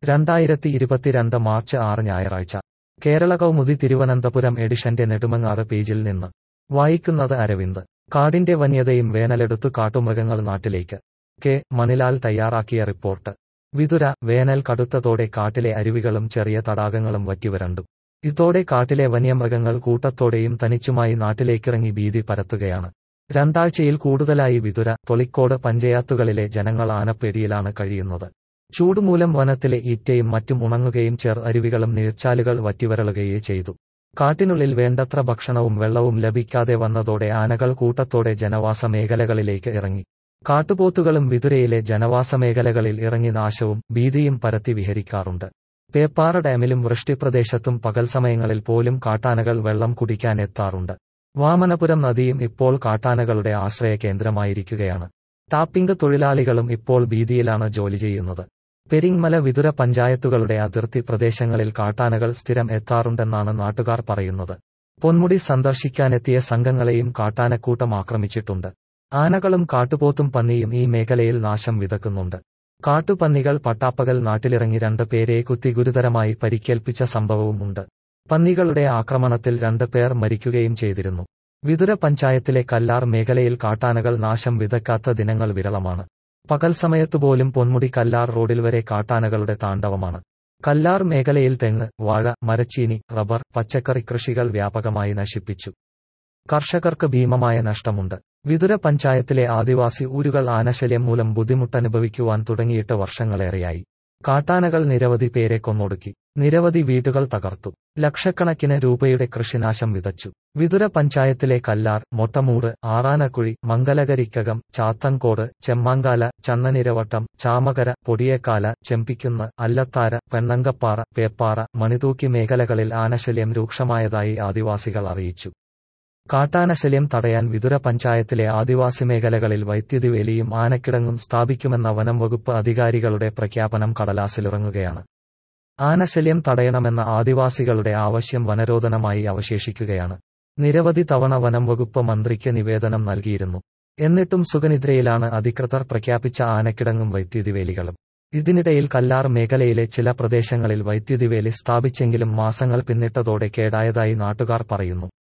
രണ്ടായിരത്തി ഇരുപത്തിരണ്ട് മാർച്ച് ആറ് ഞായറാഴ്ച കേരള കൗമുദി തിരുവനന്തപുരം എഡിഷന്റെ നെടുമങ്ങാട് പേജിൽ നിന്ന് വായിക്കുന്നത് അരവിന്ദ് കാടിന്റെ വന്യതയും വേനലെടുത്തു കാട്ടുമൃഗങ്ങൾ നാട്ടിലേക്ക് കെ മണിലാൽ തയ്യാറാക്കിയ റിപ്പോർട്ട് വിതുര വേനൽ കടുത്തതോടെ കാട്ടിലെ അരുവികളും ചെറിയ തടാകങ്ങളും വറ്റിവരണ്ടു ഇതോടെ കാട്ടിലെ വന്യമൃഗങ്ങൾ കൂട്ടത്തോടെയും തനിച്ചുമായി നാട്ടിലേക്കിറങ്ങി ഭീതി പരത്തുകയാണ് രണ്ടാഴ്ചയിൽ കൂടുതലായി വിതുര തൊളിക്കോട് പഞ്ചായത്തുകളിലെ ജനങ്ങൾ ആനപ്പേടിയിലാണ് കഴിയുന്നത് ചൂടുമൂലം വനത്തിലെ ഈറ്റയും മറ്റും ഉണങ്ങുകയും ചെറു അരുവികളും നീർച്ചാലുകൾ വറ്റിവരളുകയേ ചെയ്തു കാട്ടിനുള്ളിൽ വേണ്ടത്ര ഭക്ഷണവും വെള്ളവും ലഭിക്കാതെ വന്നതോടെ ആനകൾ കൂട്ടത്തോടെ ജനവാസ മേഖലകളിലേക്ക് ഇറങ്ങി കാട്ടുപോത്തുകളും വിതുരയിലെ ജനവാസ മേഖലകളിൽ ഇറങ്ങി നാശവും ഭീതിയും പരത്തി വിഹരിക്കാറുണ്ട് പേപ്പാറ ഡാമിലും വൃഷ്ടിപ്രദേശത്തും പകൽ സമയങ്ങളിൽ പോലും കാട്ടാനകൾ വെള്ളം കുടിക്കാൻ എത്താറുണ്ട് വാമനപുരം നദിയും ഇപ്പോൾ കാട്ടാനകളുടെ ആശ്രയ കേന്ദ്രമായിരിക്കുകയാണ് ടാപ്പിംഗ് തൊഴിലാളികളും ഇപ്പോൾ ഭീതിയിലാണ് ജോലി ചെയ്യുന്നത് പെരിങ്മല വിതുര പഞ്ചായത്തുകളുടെ അതിർത്തി പ്രദേശങ്ങളിൽ കാട്ടാനകൾ സ്ഥിരം എത്താറുണ്ടെന്നാണ് നാട്ടുകാർ പറയുന്നത് പൊന്മുടി സന്ദർശിക്കാനെത്തിയ സംഘങ്ങളെയും കാട്ടാനക്കൂട്ടം ആക്രമിച്ചിട്ടുണ്ട് ആനകളും കാട്ടുപോത്തും പന്നിയും ഈ മേഖലയിൽ നാശം വിതക്കുന്നുണ്ട് കാട്ടുപന്നികൾ പട്ടാപ്പകൽ നാട്ടിലിറങ്ങി രണ്ട് പേരെ കുത്തി ഗുരുതരമായി പരിക്കേൽപ്പിച്ച സംഭവവും ഉണ്ട് പന്നികളുടെ ആക്രമണത്തിൽ രണ്ട് പേർ മരിക്കുകയും ചെയ്തിരുന്നു വിതുര പഞ്ചായത്തിലെ കല്ലാർ മേഖലയിൽ കാട്ടാനകൾ നാശം വിതക്കാത്ത ദിനങ്ങൾ വിരളമാണ് പകൽ സമയത്തുപോലും പൊന്മുടി കല്ലാർ റോഡിൽ വരെ കാട്ടാനകളുടെ താണ്ഡവമാണ് കല്ലാർ മേഖലയിൽ തെങ്ങ് വാഴ മരച്ചീനി റബ്ബർ പച്ചക്കറി കൃഷികൾ വ്യാപകമായി നശിപ്പിച്ചു കർഷകർക്ക് ഭീമമായ നഷ്ടമുണ്ട് വിതുര പഞ്ചായത്തിലെ ആദിവാസി ഊരുകൾ ആനശല്യം മൂലം ബുദ്ധിമുട്ടനുഭവിക്കുവാൻ തുടങ്ങിയിട്ട് വർഷങ്ങളേറെയായി കാട്ടാനകൾ നിരവധി പേരെ കൊന്നൊടുക്കി നിരവധി വീടുകൾ തകർത്തു ലക്ഷക്കണക്കിന് രൂപയുടെ കൃഷിനാശം വിതച്ചു വിതുര പഞ്ചായത്തിലെ കല്ലാർ മൊട്ടമൂട് ആറാനക്കുഴി മംഗലകരിക്കകം ചാത്തൻകോട് ചെമ്മാങ്കാല ചന്നനിരവട്ടം ചാമകര പൊടിയേക്കാല ചെമ്പിക്കുന്ന് അല്ലത്താര പെണ്ണങ്കപ്പാറ പേപ്പാറ മണിതൂക്കി മേഖലകളിൽ ആനശല്യം രൂക്ഷമായതായി ആദിവാസികൾ അറിയിച്ചു കാട്ടാനശല്യം തടയാൻ വിതുര പഞ്ചായത്തിലെ ആദിവാസി മേഖലകളിൽ വൈദ്യുതി വേലിയും ആനക്കിടങ്ങും സ്ഥാപിക്കുമെന്ന വനം വകുപ്പ് അധികാരികളുടെ പ്രഖ്യാപനം കടലാസിലിറങ്ങുകയാണ് ആനശല്യം തടയണമെന്ന ആദിവാസികളുടെ ആവശ്യം വനരോധനമായി അവശേഷിക്കുകയാണ് നിരവധി തവണ വനം വകുപ്പ് മന്ത്രിക്ക് നിവേദനം നൽകിയിരുന്നു എന്നിട്ടും സുഖനിദ്രയിലാണ് അധികൃതർ പ്രഖ്യാപിച്ച ആനക്കിടങ്ങും വൈദ്യുതിവേലികളും ഇതിനിടയിൽ കല്ലാർ മേഖലയിലെ ചില പ്രദേശങ്ങളിൽ വൈദ്യുതിവേലി സ്ഥാപിച്ചെങ്കിലും മാസങ്ങൾ പിന്നിട്ടതോടെ കേടായതായി നാട്ടുകാർ പറയുന്നു